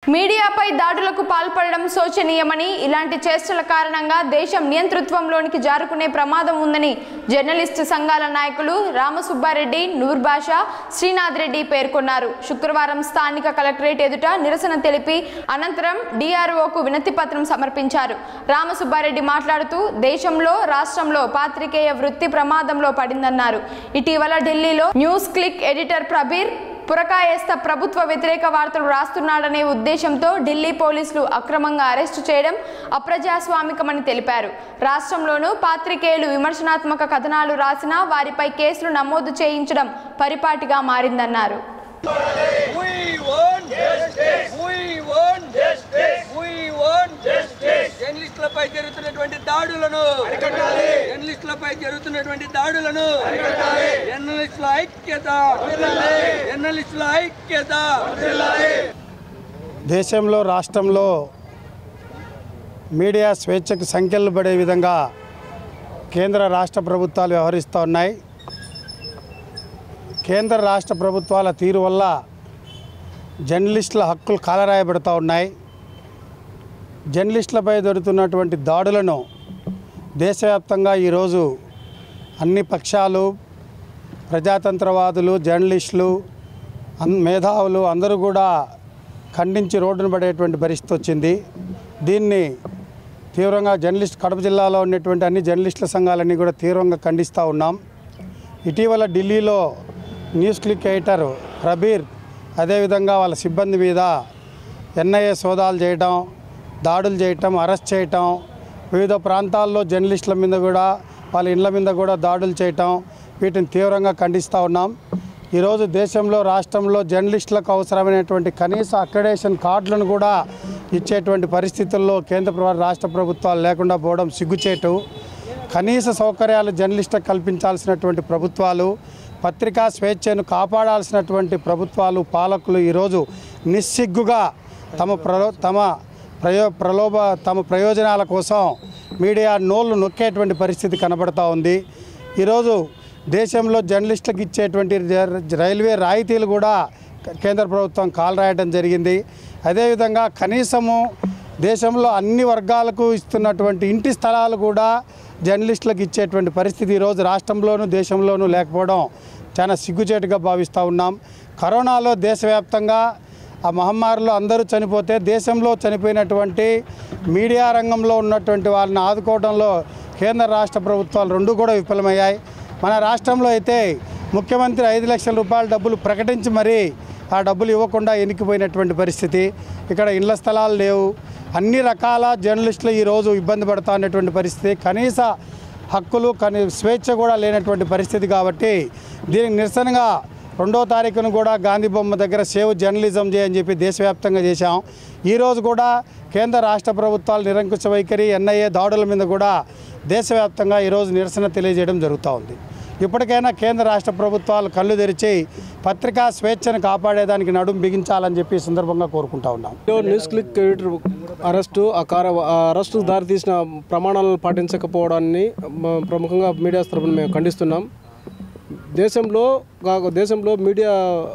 మీడియాపై దాడులకు పాల్పడడం శోచనీయమని ఇలాంటి చేష్టల కారణంగా దేశం నియంతృత్వంలోనికి జారుకునే ప్రమాదం ఉందని జర్నలిస్టు సంఘాల నాయకులు రామసుబ్బారెడ్డి నూర్ బాషా శ్రీనాథ్ రెడ్డి పేర్కొన్నారు శుక్రవారం స్థానిక కలెక్టరేట్ ఎదుట నిరసన తెలిపి అనంతరం డిఆర్ఓకు వినతి పత్రం సమర్పించారు రామసుబ్బారెడ్డి మాట్లాడుతూ దేశంలో రాష్ట్రంలో పాత్రికేయ వృత్తి ప్రమాదంలో పడిందన్నారు ఇటీవల ఢిల్లీలో NewsClick editor Prabir Purkayastha ప్రభుత్వ వ్యతిరేక వార్తలు రాస్తున్నాడనే ఉద్దేశంతో ఢిల్లీ పోలీసులు అక్రమంగా అరెస్టు చేయడం అప్రజాస్వామికమని తెలిపారు రాష్ట్రంలోనూ పాత్రికేయులు విమర్శనాత్మక కథనాలు రాసినా వారిపై కేసులు నమోదు చేయించడం పరిపాటిగా మారిందన్నారు We want justice. We want justice. We want justice. జర్నలిస్టులపై జరుగుతున్నటువంటి దాడులను జర్నలిస్టులపై జరుగుతున్నటువంటి దాడులను జర్నలిస్టుల ఐక్యత జర్నలిస్టుల ఐక్యత దేశంలో రాష్ట్రంలో మీడియా స్వేచ్ఛకు సంఖ్యలు పడే విధంగా కేంద్ర రాష్ట్ర ప్రభుత్వాలు వ్యవహరిస్తూ ఉన్నాయి కేంద్ర రాష్ట్ర ప్రభుత్వాల తీరు వల్ల జర్నలిస్టుల హక్కులు కాలరాయబడుతూ ఉన్నాయి జర్నలిస్టులపై జరుగుతున్నటువంటి దాడులను దేశవ్యాప్తంగా ఈరోజు అన్ని పక్షాలు ప్రజాతంత్రవాదులు జర్నలిస్టులు అన్ మేధావులు అందరూ కూడా ఖండించి రోడ్డున పడేటువంటి పరిస్థితి వచ్చింది దీన్ని తీవ్రంగా జర్నలిస్ట్ కడప జిల్లాలో ఉన్నటువంటి అన్ని జర్నలిస్టుల సంఘాలన్నీ కూడా తీవ్రంగా ఖండిస్తూ ఉన్నాం ఇటీవల ఢిల్లీలో న్యూస్ క్లిక్ ఎడిటర్ ప్రబీర్ అదేవిధంగా వాళ్ళ సిబ్బంది మీద ఎన్ఐఏ సోదాలు చేయటం దాడులు చేయటం అరెస్ట్ చేయటం వివిధ ప్రాంతాల్లో జర్నలిస్టుల మీద కూడా వాళ్ళ ఇళ్ళ మీద కూడా దాడులు చేయటం వీటిని తీవ్రంగా ఖండిస్తూ ఉన్నాం ఈరోజు దేశంలో రాష్ట్రంలో జర్నలిస్టులకు అవసరమైనటువంటి కనీస అక్రెడేషన్ కార్డులను కూడా ఇచ్చేటువంటి పరిస్థితుల్లో కేంద్ర ప్ర- రాష్ట్ర ప్రభుత్వాలు లేకుండా పోవడం సిగ్గుచేటు కనీస సౌకర్యాలు జర్నలిస్టులకు కల్పించాల్సినటువంటి ప్రభుత్వాలు పత్రికా స్వేచ్ఛను కాపాడాల్సినటువంటి ప్రభుత్వాలు పాలకులు ఈరోజు నిస్సిగ్గుగా తమ ప్రలో తమ ప్రయో ప్రలోభ తమ ప్రయోజనాల కోసం మీడియా నోళ్ళు నొక్కేటువంటి పరిస్థితి కనబడతా ఉంది ఈరోజు దేశంలో జర్నలిస్టులకు ఇచ్చేటువంటి జ- రైల్వే రాయితీలు కూడా కేంద్ర ప్రభుత్వం కాల్ రాయడం జరిగింది అదేవిధంగా కనీసము దేశంలో అన్ని వర్గాలకు ఇస్తున్నటువంటి ఇంటి స్థలాలు కూడా జర్నలిస్టులకు ఇచ్చేటువంటి పరిస్థితి ఈరోజు రాష్ట్రంలోనూ దేశంలోనూ లేకపోవడం చాలా సిగ్గుచేటుగా భావిస్తూ ఉన్నాం కరోనాలో దేశవ్యాప్తంగా ఆ మహమ్మారిలో అందరూ చనిపోతే దేశంలో చనిపోయినటువంటి మీడియా రంగంలో ఉన్నటువంటి వాళ్ళని ఆదుకోవడంలో కేంద్ర రాష్ట్ర ప్రభుత్వాలు రెండు కూడా విఫలమయ్యాయి మన రాష్ట్రంలో అయితే ముఖ్యమంత్రి ఐదు లక్షల రూపాయల డబ్బులు ప్రకటించి మరీ ఆ డబ్బులు ఇవ్వకుండా ఎనికిపోయినటువంటి పరిస్థితి ఇక్కడ ఇళ్ల స్థలాలు లేవు అన్ని రకాల జర్నలిస్టులు ఈరోజు ఇబ్బంది పడుతూ ఉన్నటువంటి పరిస్థితి కనీస హక్కులు కనీ స్వేచ్ఛ కూడా లేనటువంటి పరిస్థితి కాబట్టి దీనికి నిరసనగా రెండో తారీఖున కూడా గాంధీ బొమ్మ దగ్గర సేవ్ జర్నలిజం చేయని చెప్పి దేశవ్యాప్తంగా చేశాం ఈరోజు కూడా కేంద్ర రాష్ట్ర ప్రభుత్వాలు నిరంకుశ వైఖరి ఎన్ఐఏ దాడుల మీద కూడా దేశవ్యాప్తంగా ఈరోజు నిరసన తెలియజేయడం జరుగుతూ ఉంది ఇప్పటికైనా కేంద్ర రాష్ట్ర ప్రభుత్వాలు కళ్ళు తెరిచి పత్రికా స్వేచ్ఛను కాపాడేదానికి నడుం బిగించాలని చెప్పి ఈ సందర్భంగా కోరుకుంటా ఉన్నాం లో న్యూస్ క్లిక్ ఎడిటర్ అరెస్టు ఆ కార ఆ అరెస్టు దారితీసిన ప్రమాణాలను పాటించకపోవడాన్ని మ- ప్రముఖంగా మీడియా తరపున మేము ఖండిస్తున్నాం దేశంలో కాక దేశంలో మీడియా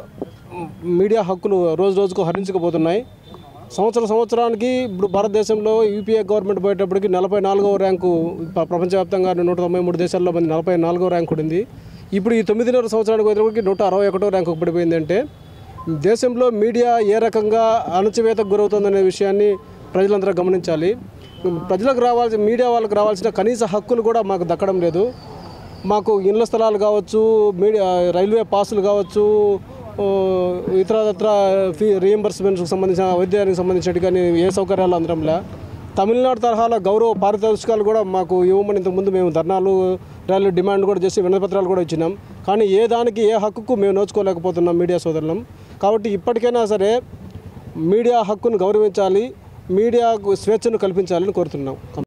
మీడియా హక్కులు రోజు రోజుకు హరించుకుపోతున్నాయి సంవత్సరం సంవత్సరానికి ఇప్పుడు భారతదేశంలో యూపీఏ గవర్నమెంట్ పోయేటప్పటికి నలభై నాలుగవ ర్యాంకు ప్ర- ప్రపంచవ్యాప్తంగా నూట తొంభై మూడు దేశాల్లో మంది నలభై నాలుగవ ర్యాంకు ఉంది ఇప్పుడు ఈ తొమ్మిదిన్నర సంవత్సరానికి పోయేటప్పటికి నూట అరవై ఒకటో ర్యాంకు పడిపోయిందంటే దేశంలో మీడియా ఏ రకంగా అణచివేతకు గురవుతుందనే విషయాన్ని ప్రజలందరూ గమనించాలి ప్రజలకు రావాల్సిన మీడియా వాళ్ళకి రావాల్సిన కనీస హక్కులు కూడా మాకు దక్కడం లేదు మాకు ఇళ్ల స్థలాలు కావచ్చు మీడియా రైల్వే పాసులు కావచ్చు ఓ, ఇతరత్ర ఫీ రీఎంబర్స్మెంట్స్కి సంబంధించిన వైద్యానికి సంబంధించిన కానీ ఏ సౌకర్యాలు అందరంలే తమిళనాడు తరహాలో గౌరవ పారితోషికాలు కూడా మాకు ఇవ్వమని ఇంతకుముందు మేము ధర్నాలు ర్యాలీ డిమాండ్ కూడా చేసి వినపత్రాలు కూడా ఇచ్చినాం కానీ ఏ దానికి ఏ హక్కుకు మేము నోచుకోలేకపోతున్నాం మీడియా సోదరులం కాబట్టి ఇప్పటికైనా సరే మీడియా హక్కును గౌరవించాలి మీడియాకు స్వేచ్ఛను కల్పించాలని కోరుతున్నాం